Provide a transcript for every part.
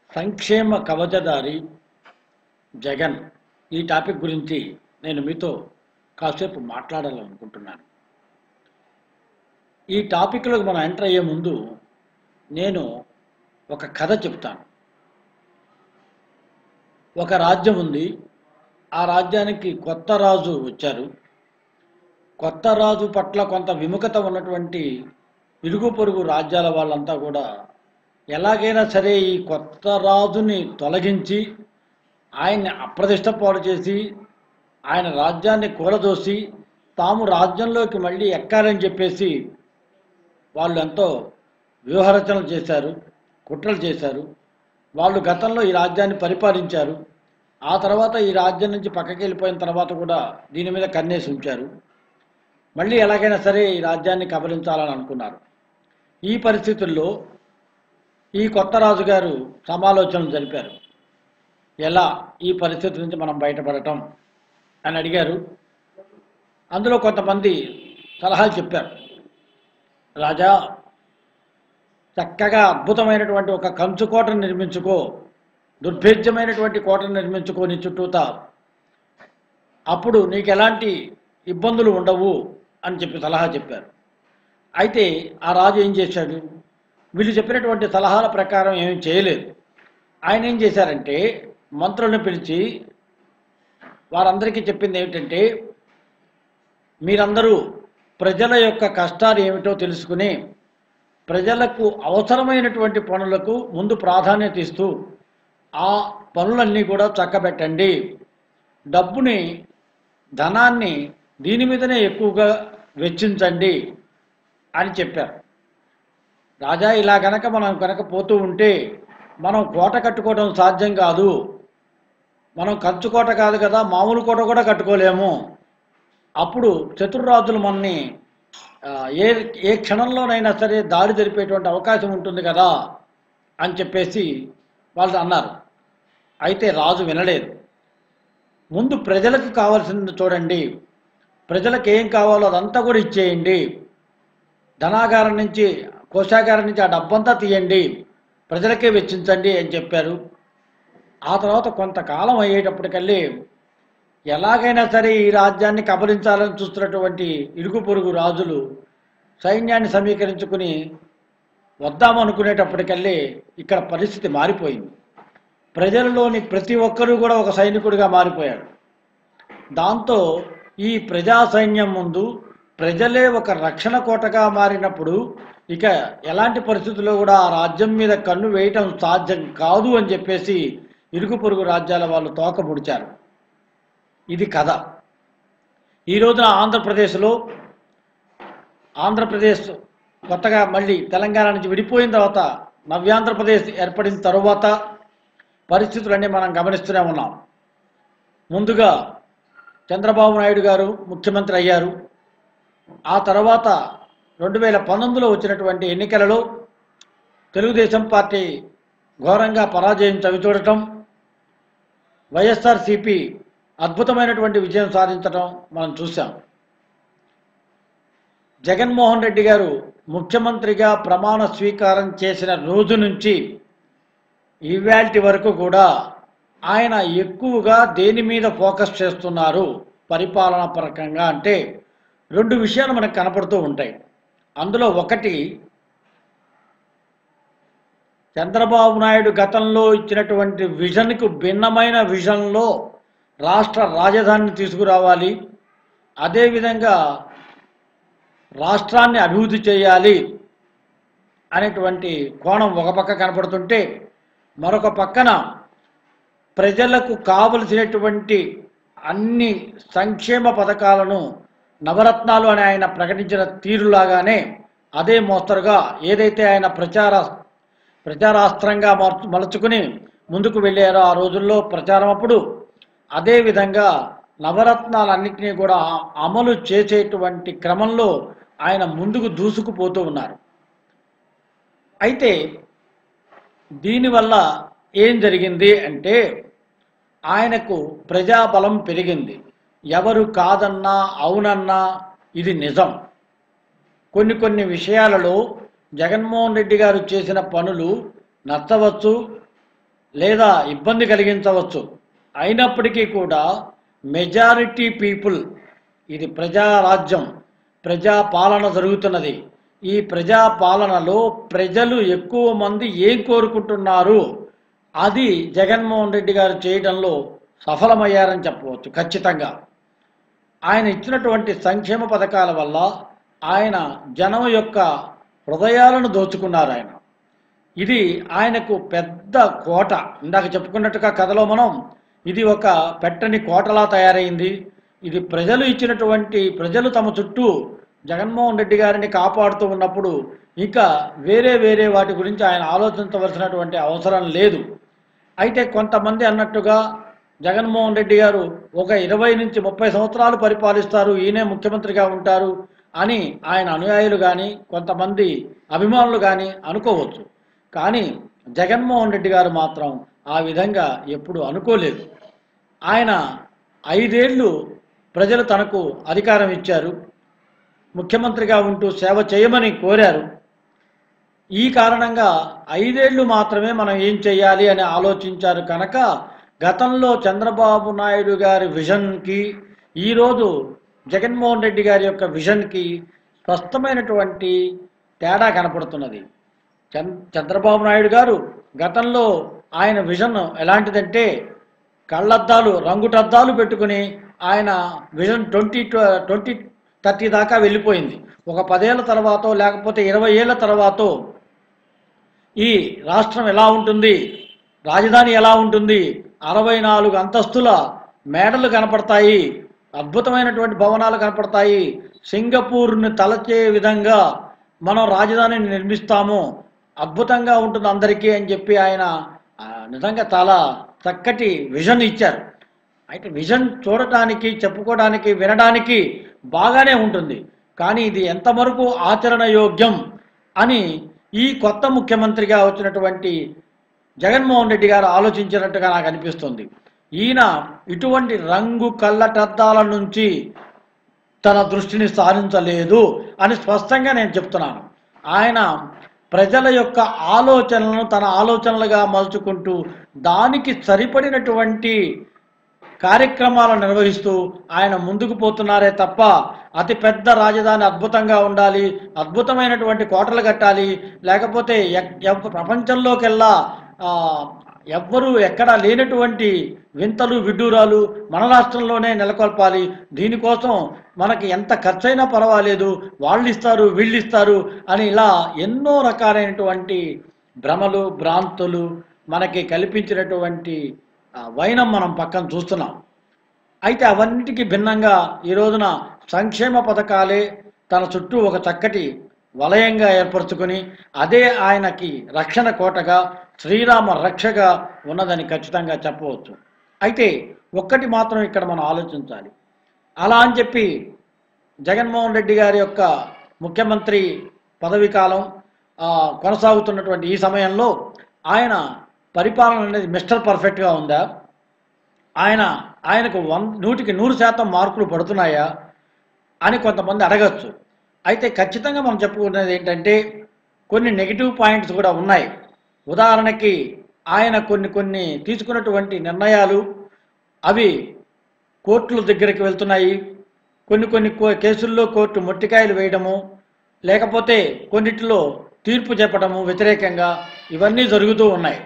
సంక్షేమ కవచదారి జగన్ ఈ టాపిక్ గురించి నేను మీతో కాసేపు మాట్లాడాలనుకుంటున్నాను ఈ టాపిక్లోకి మనం ఎంటర్ అయ్యే ముందు నేను ఒక కథ చెప్తాను ఒక రాజ్యం ఉంది ఆ రాజ్యానికి కొత్త రాజు వచ్చారు కొత్త రాజు పట్ల కొంత విముఖత ఉన్నటువంటి ఇరుగు పొరుగు రాజ్యాల వాళ్ళంతా కూడా ఎలాగైనా సరే ఈ కొత్త రాజుని తొలగించి ఆయన్ని అప్రతిష్ట పాడు చేసి ఆయన రాజ్యాన్ని కూలదోసి తాము రాజ్యంలోకి మళ్ళీ ఎక్కాలని చెప్పేసి వాళ్ళు ఎంతో వ్యూహరచనలు చేశారు కుట్రలు చేశారు వాళ్ళు గతంలో ఈ రాజ్యాన్ని పరిపాలించారు ఆ తర్వాత ఈ రాజ్యం నుంచి పక్కకి వెళ్ళిపోయిన తర్వాత కూడా దీని మీద కన్నేసి ఉంచారు మళ్ళీ ఎలాగైనా సరే ఈ రాజ్యాన్ని కబలించాలని అనుకున్నారు ఈ పరిస్థితుల్లో ఈ కొత్త రాజు గారు సమాలోచనలు జరిపారు ఎలా ఈ పరిస్థితి నుంచి మనం బయటపడటం అని అడిగారు అందులో కొంతమంది సలహాలు చెప్పారు రాజా చక్కగా అద్భుతమైనటువంటి ఒక కంచు కోటను నిర్మించుకో దుర్భేద్యమైనటువంటి కోటను నిర్మించుకో నీ చుట్టూతా అప్పుడు నీకు ఎలాంటి ఇబ్బందులు ఉండవు అని చెప్పి సలహా చెప్పారు అయితే ఆ రాజు ఏం చేశాడు వీళ్ళు చెప్పినటువంటి సలహాల ప్రకారం ఏమీ చేయలేదు ఆయన ఏం చేశారంటే మంత్రులను పిలిచి వారందరికీ చెప్పింది ఏమిటంటే మీరందరూ ప్రజల యొక్క కష్టాలు ఏమిటో తెలుసుకుని ప్రజలకు అవసరమైనటువంటి పనులకు ముందు ప్రాధాన్యత ఇస్తూ ఆ పనులన్నీ కూడా చక్కబెట్టండి డబ్బుని ధనాన్ని దీని మీదనే ఎక్కువగా వెచ్చించండి అని చెప్పారు రాజా ఇలా గనక మనం కనుక పోతూ ఉంటే మనం కోట కట్టుకోవడం సాధ్యం కాదు మనం కంచు కోట కాదు కదా మామూలు కోట కూడా కట్టుకోలేము అప్పుడు శత్రురాజులు మనని ఆ, ఏ ఏ క్షణంలోనైనా సరే దాడి జరిపేటువంటి అవకాశం ఉంటుంది కదా అని చెప్పేసి వాళ్ళు అన్నారు అయితే రాజు వినలేదు ముందు ప్రజలకు కావాల్సింది చూడండి ప్రజలకు ఏం కావాలో అదంతా కూడా ఇచ్చేయండి ధనాగారం నుంచి కోశాగారం నుంచి ఆ డబ్బంతా తీయండి ప్రజలకే వెచ్చించండి అని చెప్పారు ఆ తర్వాత కొంతకాలం అయ్యేటప్పటికల్లి ఎలాగైనా సరే ఈ రాజ్యాన్ని కబలించాలని చూస్తున్నటువంటి ఇరుగు పొరుగు రాజులు సైన్యాన్ని సమీకరించుకుని వద్దామనుకునేటప్పటికల్లి ఇక్కడ పరిస్థితి మారిపోయింది ప్రజలలోని ప్రతి ఒక్కరూ కూడా ఒక సైనికుడిగా మారిపోయాడు దాంతో ఈ ప్రజా సైన్యం ముందు ప్రజలే ఒక రక్షణ కోటగా మారినప్పుడు ఇక ఎలాంటి పరిస్థితుల్లో కూడా ఆ రాజ్యం మీద కన్ను వేయటం సాధ్యం కాదు అని చెప్పేసి ఇరుగు పొరుగు రాజ్యాల వాళ్ళు తోక ముడిచారు ఇది కథ ఈ రోజున ఆంధ్రప్రదేశ్లో ఆంధ్రప్రదేశ్ కొత్తగా మళ్ళీ తెలంగాణ నుంచి విడిపోయిన తర్వాత నవ్యాంధ్రప్రదేశ్ ఏర్పడిన తరువాత పరిస్థితులన్నీ మనం గమనిస్తూనే ఉన్నాం ముందుగా చంద్రబాబు నాయుడు గారు ముఖ్యమంత్రి అయ్యారు ఆ తర్వాత రెండు వేల పంతొమ్మిదిలో వచ్చినటువంటి ఎన్నికలలో తెలుగుదేశం పార్టీ ఘోరంగా పరాజయం చవిచూడటం వైఎస్ఆర్సిపి అద్భుతమైనటువంటి విజయం సాధించడం మనం చూసాం జగన్మోహన్ రెడ్డి గారు ముఖ్యమంత్రిగా ప్రమాణ స్వీకారం చేసిన రోజు నుంచి ఇవాల్టి వరకు కూడా ఆయన ఎక్కువగా దేని మీద ఫోకస్ చేస్తున్నారు పరిపాలన పరకంగా అంటే రెండు విషయాలు మనకు కనపడుతూ ఉంటాయి అందులో ఒకటి చంద్రబాబు నాయుడు గతంలో ఇచ్చినటువంటి విజన్కు భిన్నమైన విజన్లో రాష్ట్ర రాజధానిని తీసుకురావాలి అదేవిధంగా రాష్ట్రాన్ని అభివృద్ధి చేయాలి అనేటువంటి కోణం ఒక పక్క కనపడుతుంటే మరొక పక్కన ప్రజలకు కావలసినటువంటి అన్ని సంక్షేమ పథకాలను నవరత్నాలు అని ఆయన ప్రకటించిన తీరులాగానే అదే మోస్తరుగా ఏదైతే ఆయన ప్రచార ప్రచారాస్త్రంగా మార్చు మలుచుకుని ముందుకు వెళ్ళారో ఆ రోజుల్లో ప్రచారం అప్పుడు అదేవిధంగా నవరత్నాలన్నింటినీ కూడా ఆ- అమలు చేసేటువంటి క్రమంలో ఆయన ముందుకు దూసుకుపోతూ ఉన్నారు అయితే దీనివల్ల ఏం జరిగింది అంటే ఆయనకు ప్రజాబలం పెరిగింది ఎవరు కాదన్నా అవునన్నా ఇది నిజం కొన్ని కొన్ని విషయాలలో జగన్మోహన్ రెడ్డి గారు చేసిన పనులు నచ్చవచ్చు లేదా ఇబ్బంది కలిగించవచ్చు అయినప్పటికీ కూడా మెజారిటీ పీపుల్ ఇది ప్రజారాజ్యం ప్రజా పాలన జరుగుతున్నది ఈ ప్రజా పాలనలో ప్రజలు ఎక్కువ మంది ఏం కోరుకుంటున్నారు అది జగన్మోహన్ రెడ్డి గారు చేయడంలో సఫలమయ్యారని చెప్పవచ్చు ఖచ్చితంగా ఆయన ఇచ్చినటువంటి సంక్షేమ పథకాల వల్ల ఆయన జనం యొక్క హృదయాలను దోచుకున్నారు ఆయన ఇది ఆయనకు పెద్ద కోట ఇందాక చెప్పుకున్నట్టుగా కథలో మనం ఇది ఒక పెట్టని కోటలా తయారైంది ఇది ప్రజలు ఇచ్చినటువంటి ప్రజలు తమ చుట్టూ జగన్మోహన్ రెడ్డి గారిని కాపాడుతూ ఉన్నప్పుడు ఇంకా వేరే వేరే వాటి గురించి ఆయన ఆలోచించవలసినటువంటి అవసరం లేదు అయితే కొంతమంది అన్నట్టుగా జగన్మోహన్ రెడ్డి గారు ఒక ఇరవై నుంచి ముప్పై సంవత్సరాలు పరిపాలిస్తారు ఈయనే ముఖ్యమంత్రిగా ఉంటారు అని ఆయన అనుయాయులు కానీ కొంతమంది అభిమానులు కానీ అనుకోవచ్చు కానీ జగన్మోహన్ రెడ్డి గారు మాత్రం ఆ విధంగా ఎప్పుడు అనుకోలేదు ఆయన ఐదేళ్లు ప్రజలు తనకు అధికారం ఇచ్చారు ముఖ్యమంత్రిగా ఉంటూ సేవ చేయమని కోరారు ఈ కారణంగా ఐదేళ్లు మాత్రమే మనం ఏం చేయాలి అని ఆలోచించారు కనుక గతంలో చంద్రబాబు నాయుడు గారి విజన్కి ఈరోజు జగన్మోహన్ రెడ్డి గారి యొక్క విజన్కి స్పష్టమైనటువంటి తేడా కనపడుతున్నది చంద్ర చంద్రబాబు నాయుడు గారు గతంలో ఆయన విజన్ ఎలాంటిదంటే కళ్ళద్దాలు రంగుటద్దాలు పెట్టుకుని ఆయన విజన్ ట్వంటీ ట్వంటీ థర్టీ దాకా వెళ్ళిపోయింది ఒక పదేళ్ల తర్వాత లేకపోతే ఇరవై ఏళ్ల తర్వాత ఈ రాష్ట్రం ఎలా ఉంటుంది రాజధాని ఎలా ఉంటుంది అరవై నాలుగు అంతస్తుల మేడలు కనపడతాయి అద్భుతమైనటువంటి భవనాలు కనపడతాయి సింగపూర్ని తలచే విధంగా మనం రాజధానిని నిర్మిస్తాము అద్భుతంగా ఉంటుంది అందరికీ అని చెప్పి ఆయన ఆ, నిజంగా చాలా చక్కటి విజన్ ఇచ్చారు అయితే విజన్ చూడటానికి చెప్పుకోవడానికి వినడానికి బాగానే ఉంటుంది కానీ ఇది ఎంతవరకు ఆచరణ యోగ్యం అని ఈ కొత్త ముఖ్యమంత్రిగా వచ్చినటువంటి జగన్మోహన్ రెడ్డి గారు ఆలోచించినట్టుగా నాకు అనిపిస్తుంది ఈయన ఇటువంటి రంగు కళ్ళటద్దాల నుంచి తన దృష్టిని సారించలేదు అని స్పష్టంగా నేను చెప్తున్నాను ఆయన ప్రజల యొక్క ఆలోచనలను తన ఆలోచనలుగా మలుచుకుంటూ దానికి సరిపడినటువంటి కార్యక్రమాలను నిర్వహిస్తూ ఆయన ముందుకు పోతున్నారే తప్ప అతి పెద్ద రాజధాని అద్భుతంగా ఉండాలి అద్భుతమైనటువంటి కోటలు కట్టాలి లేకపోతే ఎక్- ఎవ్- ప్రపంచంలోకెల్లా ఆ, ఎవ్వరూ ఎక్కడా లేనటువంటి వింతలు విడ్డూరాలు మన రాష్ట్రంలోనే నెలకొల్పాలి దీనికోసం మనకి ఎంత ఖర్చైనా పర్వాలేదు వాళ్ళు ఇస్తారు వీళ్ళు ఇస్తారు అని ఇలా ఎన్నో రకాలైనటువంటి భ్రమలు భ్రాంతులు మనకి కల్పించినటువంటి ఆ, వైనం మనం పక్కన చూస్తున్నాం అయితే అవన్నిటికీ భిన్నంగా ఈ రోజున సంక్షేమ పథకాలే తన చుట్టూ ఒక చక్కటి వలయంగా ఏర్పరచుకొని అదే ఆయనకి రక్షణ కోటగా శ్రీరామ రక్షగా ఉన్నదని ఖచ్చితంగా చెప్పవచ్చు అయితే ఒక్కటి మాత్రం ఇక్కడ మనం ఆలోచించాలి అలా అని చెప్పి జగన్మోహన్ రెడ్డి గారి యొక్క ముఖ్యమంత్రి పదవి కాలం ఆ, కొనసాగుతున్నటువంటి ఈ సమయంలో ఆయన పరిపాలన అనేది మిస్టర్ పర్ఫెక్ట్గా ఉందా ఆయన ఆయనకు వన్ నూటికి నూరు శాతం మార్కులు పడుతున్నాయా అని కొంతమంది అడగచ్చు అయితే ఖచ్చితంగా మనం చెప్పుకునేది ఏంటంటే కొన్ని నెగిటివ్ పాయింట్స్ కూడా ఉన్నాయి ఉదాహరణకి ఆయన కొన్ని కొన్ని తీసుకున్నటువంటి నిర్ణయాలు అవి కోర్టుల దగ్గరికి వెళ్తున్నాయి కొన్ని కొన్ని కో- కేసుల్లో కోర్టు మొట్టికాయలు వేయడము లేకపోతే కొన్నిటిలో తీర్పు చెప్పడము వ్యతిరేకంగా ఇవన్నీ జరుగుతూ ఉన్నాయి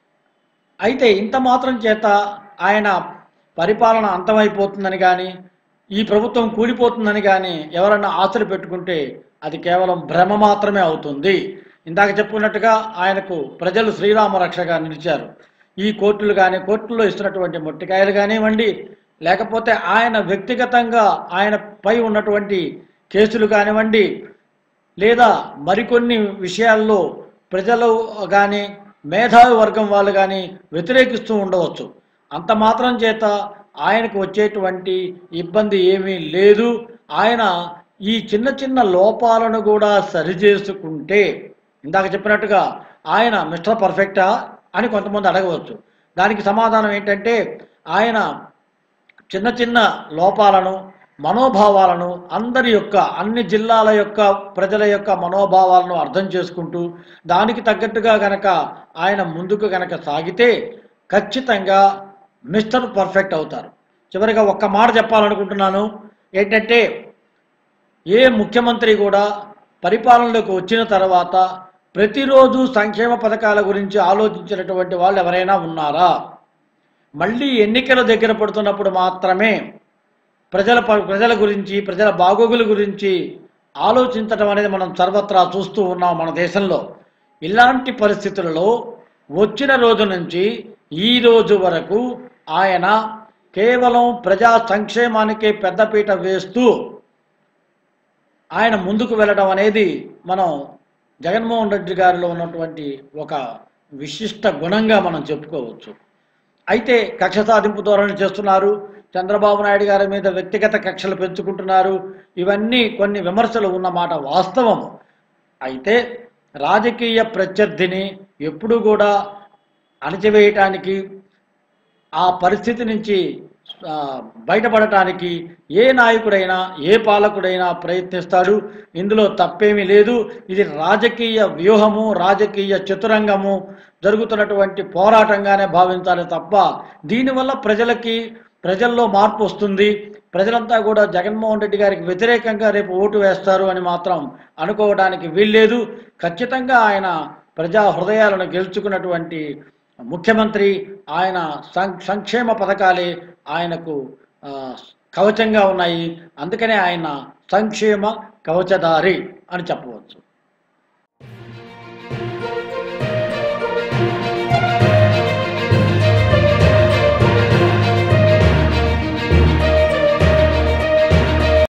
అయితే ఇంత మాత్రం చేత ఆయన పరిపాలన అంతమైపోతుందని కానీ ఈ ప్రభుత్వం కూలిపోతుందని కానీ ఎవరన్నా ఆశలు పెట్టుకుంటే అది కేవలం భ్రమ మాత్రమే అవుతుంది ఇందాక చెప్పుకున్నట్టుగా ఆయనకు ప్రజలు శ్రీరామ రక్షగా నిలిచారు ఈ కోర్టులు కానీ కోర్టుల్లో ఇస్తున్నటువంటి మొట్టికాయలు కానివ్వండి లేకపోతే ఆయన వ్యక్తిగతంగా ఆయన పై ఉన్నటువంటి కేసులు కానివ్వండి లేదా మరికొన్ని విషయాల్లో ప్రజలు కానీ మేధావి వర్గం వాళ్ళు కానీ వ్యతిరేకిస్తూ ఉండవచ్చు అంత మాత్రం చేత ఆయనకు వచ్చేటువంటి ఇబ్బంది ఏమీ లేదు ఆయన ఈ చిన్న చిన్న లోపాలను కూడా సరిచేసుకుంటే ఇందాక చెప్పినట్టుగా ఆయన మిస్టర్ పర్ఫెక్టా అని కొంతమంది అడగవచ్చు దానికి సమాధానం ఏంటంటే ఆయన చిన్న చిన్న లోపాలను మనోభావాలను అందరి యొక్క అన్ని జిల్లాల యొక్క ప్రజల యొక్క మనోభావాలను అర్థం చేసుకుంటూ దానికి తగ్గట్టుగా గనక ఆయన ముందుకు గనక సాగితే ఖచ్చితంగా మిస్టర్ పర్ఫెక్ట్ అవుతారు చివరిగా ఒక్క మాట చెప్పాలనుకుంటున్నాను ఏంటంటే ఏ ముఖ్యమంత్రి కూడా పరిపాలనలోకి వచ్చిన తర్వాత ప్రతిరోజు సంక్షేమ పథకాల గురించి ఆలోచించినటువంటి వాళ్ళు ఎవరైనా ఉన్నారా మళ్ళీ ఎన్నికల దగ్గర పడుతున్నప్పుడు మాత్రమే ప్రజల ప- ప్రజల గురించి ప్రజల బాగోగుల గురించి ఆలోచించడం అనేది మనం సర్వత్రా చూస్తూ ఉన్నాం మన దేశంలో ఇలాంటి పరిస్థితులలో వచ్చిన రోజు నుంచి ఈ రోజు వరకు ఆయన కేవలం ప్రజా సంక్షేమానికే పెద్దపీట వేస్తూ ఆయన ముందుకు వెళ్ళడం అనేది మనం జగన్మోహన్ రెడ్డి గారిలో ఉన్నటువంటి ఒక విశిష్ట గుణంగా మనం చెప్పుకోవచ్చు అయితే కక్ష సాధింపు ధోరణి చేస్తున్నారు చంద్రబాబు నాయుడు గారి మీద వ్యక్తిగత కక్షలు పెంచుకుంటున్నారు ఇవన్నీ కొన్ని విమర్శలు ఉన్నమాట వాస్తవం అయితే రాజకీయ ప్రత్యర్థిని ఎప్పుడూ కూడా అణచివేయటానికి ఆ పరిస్థితి నుంచి ఆ, బయటపడటానికి ఏ నాయకుడైనా ఏ పాలకుడైనా ప్రయత్నిస్తాడు ఇందులో తప్పేమీ లేదు ఇది రాజకీయ వ్యూహము రాజకీయ చతురంగము జరుగుతున్నటువంటి పోరాటంగానే భావించాలి తప్ప దీనివల్ల ప్రజలకి ప్రజల్లో మార్పు వస్తుంది ప్రజలంతా కూడా జగన్మోహన్ రెడ్డి గారికి వ్యతిరేకంగా రేపు ఓటు వేస్తారు అని మాత్రం అనుకోవడానికి వీల్లేదు ఖచ్చితంగా ఆయన ప్రజా హృదయాలను గెలుచుకున్నటువంటి ముఖ్యమంత్రి ఆయన సం- సంక్షేమ పథకాలే ఆయనకు ఆ, కవచంగా ఉన్నాయి అందుకనే ఆయన సంక్షేమ కవచదారి అని చెప్పవచ్చు